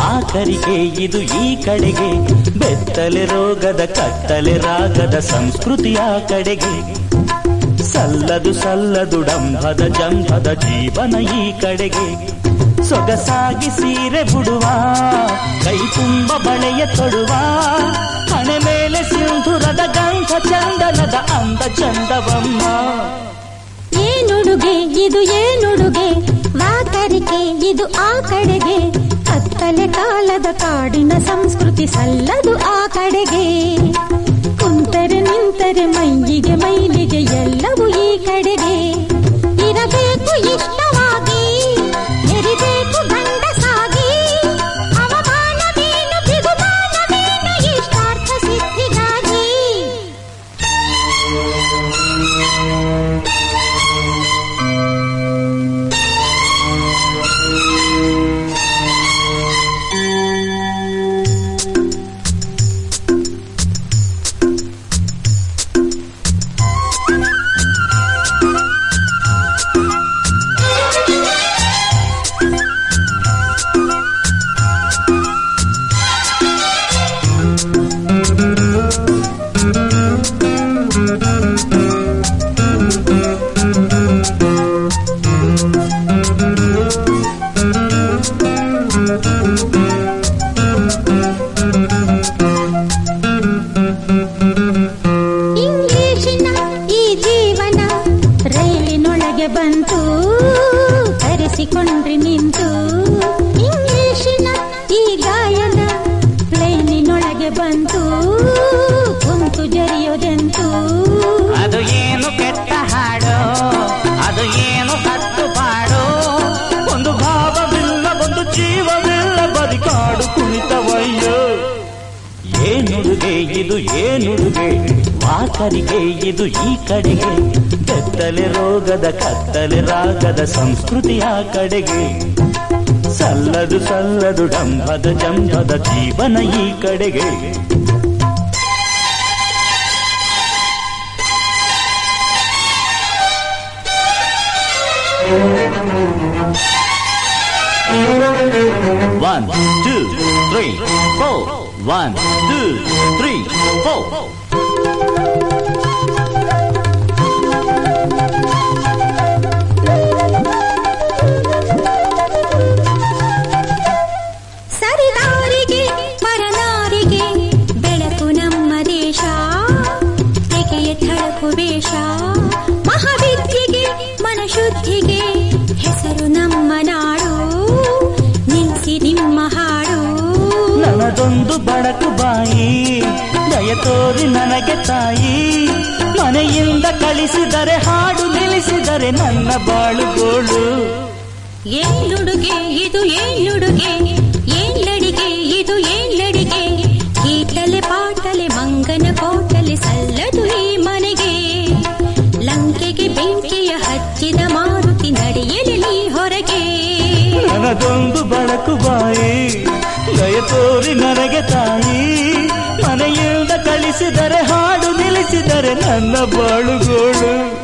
ಆಖರಿಗೆ ಇದು ಈ ಕಡೆಗೆ ಬೆತ್ತಲೆ ರೋಗದ ಕತ್ತಲೆ ರಾಗದ ಸಂಸ್ಕೃತಿಯ ಕಡೆಗೆ ಸಲ್ಲದು ಸಲ್ಲದು ಡಂಭದ ಜಂಭದ ಜೀವನ ಈ ಕಡೆಗೆ ಸೊಗಸಾಗಿ ಸೀರೆ ಬಿಡುವ ಕೈ ತುಂಬ ಬಳೆಯ ತೊಡುವ ಹಣೆ ಮೇಲೆ ಸಿಂಧುರದ ಗಂಧ ಚಂದನದ ಅಂದ ಚಂದವಮ್ಮ ಏನುಡುಗೆ ಇದು ಏನುಡುಗೆ ಮಾತರಿಕೆ ಇದು ಆ ಕಡೆಗೆ ಕತ್ತಲೆ ಕಾಲದ ಕಾಡಿನ ಸಂಸ್ಕೃತಿ ಸಲ್ಲದು ಆ ಕಡೆಗೆ ಕುಂತರೆ ನಿಂತರೆ ಮೈಯಿಗೆ ಮೈಲಿಗೆ ಎಲ್ಲವೂ ಈ ಕಡೆಗೆ ಇರಬೇಕು ಇಷ್ಟವಾಗಿ ಎರಿಬೇಕು ಗಂಡಸಾಗಿ ಅವಮಾನವೇನು ಬಿಗುಮಾನವೇನು ಇಷ್ಟಾರ್ಥ ಸಿದ್ಧಿಗಾಗಿ ಇಂಗ್ಲಿಶಿನ ಈ ಜೀವನ ರೈಲಿನೊಳಗೆ ಬಂತು ಕರೆಸಿಕೊಂಡ್ರಿ ನಿಂತು ಇಂಗ್ಲಿಶಿನ ಈ ಗಾಯನ ಪ್ಲೇನಿನೊಳಗೆ ಬಂತು ಕುಂತು ಜರಿಯೋದೆಂತು ಅದು ಏನು ಕೆಟ್ಟ ಹಾಡು ಅದು ಏನು ಹತ್ತು ಪಾಡು ಒಂದು ಭಾವವಿಲ್ಲ ಒಂದು ಜೀವವಿಲ್ಲ ಬರಿ ಕಾಡು ಕುಣಿತವಯ್ಯೋ ಏನುಡುಗೆ ಇದು ಏನುಡುಗೆ ವಾಕರಿಗೆ ಇದು ಈ ಕಡೆಗೆ ಬೆತ್ತಲೆ ರೋಗದ ಕತ್ತಲೆ ರಾಗದ ಸಂಸ್ಕೃತಿಯ ಕಡೆಗೆ ಸಲ್ಲದು ಸಲ್ಲದು ಡಂಭದ ಜಂಭದ ಜೀವನ ಈ ಕಡೆಗೆ One, two, three, four. One, two, three, four. ಸರಿದಾರಿಗೆ ಪರನಾರಿಗೆ ಬೆಳಕು ನಮ್ಮ ದೇಶ ತೆಗೆಯ ಥಳಕು ವೇಷ ಮಹಾವಿದ್ಯೆಗೆ ಮನಶುದ್ಧಿಗೆ ಹೆಸರು ನಮ್ಮ ನಾಡು ನಿಲ್ಲಿಸಿ ನಿಮ್ಮ ಹಾಡು ನನ್ನದೊಂದು ಬಡಕು ಬಾಯಿ ದಯ ತೋರಿ ನನಗೆ ತಾಯಿ ಮನೆಯಿಂದ ಕಳಿಸಿದರೆ ಹಾಡು ನಿಲ್ಲಿಸಿದರೆ ನನ್ನ ಬಾಳುಗೋಳು ಏನುಡುಗೆ ಇದು ಏನುಡುಗೆ ಏನ್ಲಡಿಗೆ ಇದು ಏನ್ಲಡಿಗೆ ಕೀಟಲೆ ಪಾಟಲೆ ಮಂಗನ ಕೋಟಲೆ ಸಲ್ಲದು ಈ ಮನೆಗೆ ಲಂಕೆಗೆ ಬೆಂಕಿಯ ಹಚ್ಚಿದ ಮಾರುತಿ ನಡೆಯಲಿ ಹೊರಗೆ ನನ್ನದೊಂದು ಬಡಕು ಬಾಯಿ ದಯ ತೋರಿ ನನಗೆ ತಾಯಿ ಮನೆಯಿಂದ ಕಳಿಸಿದರೆ ಹಾಡು ನಿಲ್ಲಿಸಿದರೆ ನನ್ನ ಬಾಳುಗೋಳು